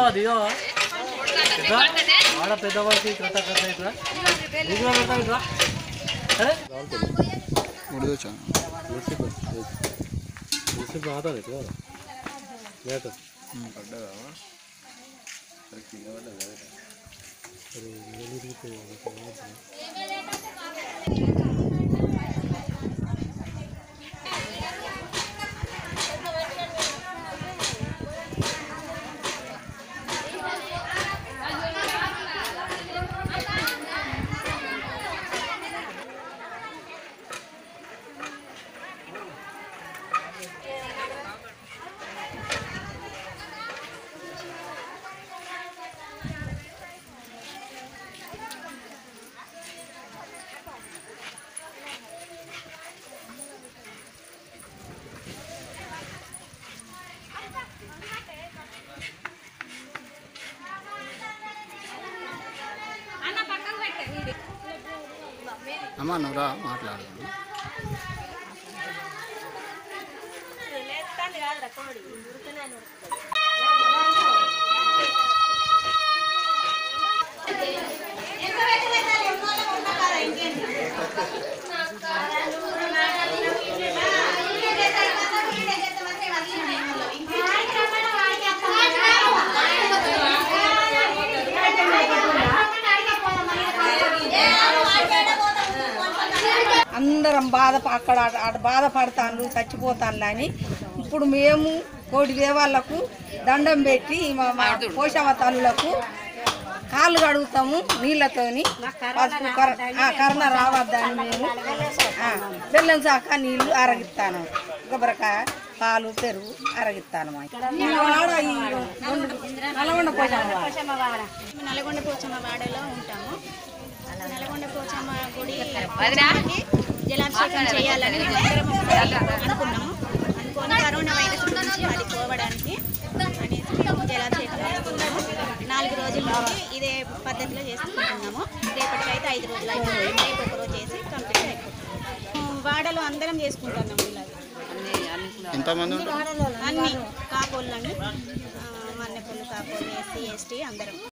దిగవా ఇట్లా ఆడ పెద్దవాళ్ళకి కథ కథ ఇట్లా నీకు కూడా పెడతా ఇట్లా సరే ఉడదొచ్చాను రిసీప్ మాట్లాడు ఇట్లా లేక పడ్డదా అమ్మ నువ్వురా మాట్లాడు అందరం బాధ అక్కడ అక్కడ బాధపడతాను చచ్చిపోతాను అని ఇప్పుడు మేము కోటి దేవాళ్ళకు దండం పెట్టి మా మా పోషవ తల్లులకు కాళ్ళు కడుగుతాము నీళ్ళతోని పసుపు కర- ఆ, కరోనా రావద్దని మేము ఆ, బెల్లం చాక నీళ్లు అరగిస్తాను కొబ్బరికాయ పాలు పెరుగు అరగిస్తాను ఆడ ఈ నల్గొండ పోషమ్మ వాడ. మేము నల్గొండ పోచమ్మ వాడలో ఉంటాము నల్గొండ పోచమ్మ గుడి జలాభిషేకం చేయాలని మేమందరం అనుకున్నాము అనుకొని కరోనా వైరస్ గురించి అది పోవడానికి అనేసి జలాభిషేకం చేసుకున్నాము నాలుగు రోజుల నుంచి ఇదే పద్ధతిలో చేసుకుంటున్నాము రేపటికైతే ఐదు రోజులు అయిపోయింది రేపు ఒక రోజు చేసి కంప్లీట్ అయిపోతుంది వాడలో అందరం చేసుకుంటున్నాము ఇలాగ ఎంతమంది ఉంటారు అన్ని కాపోళ్ళని మన్నెపల్లి కాపోళ్ళు ఎస్సీ ఎస్టీ అందరం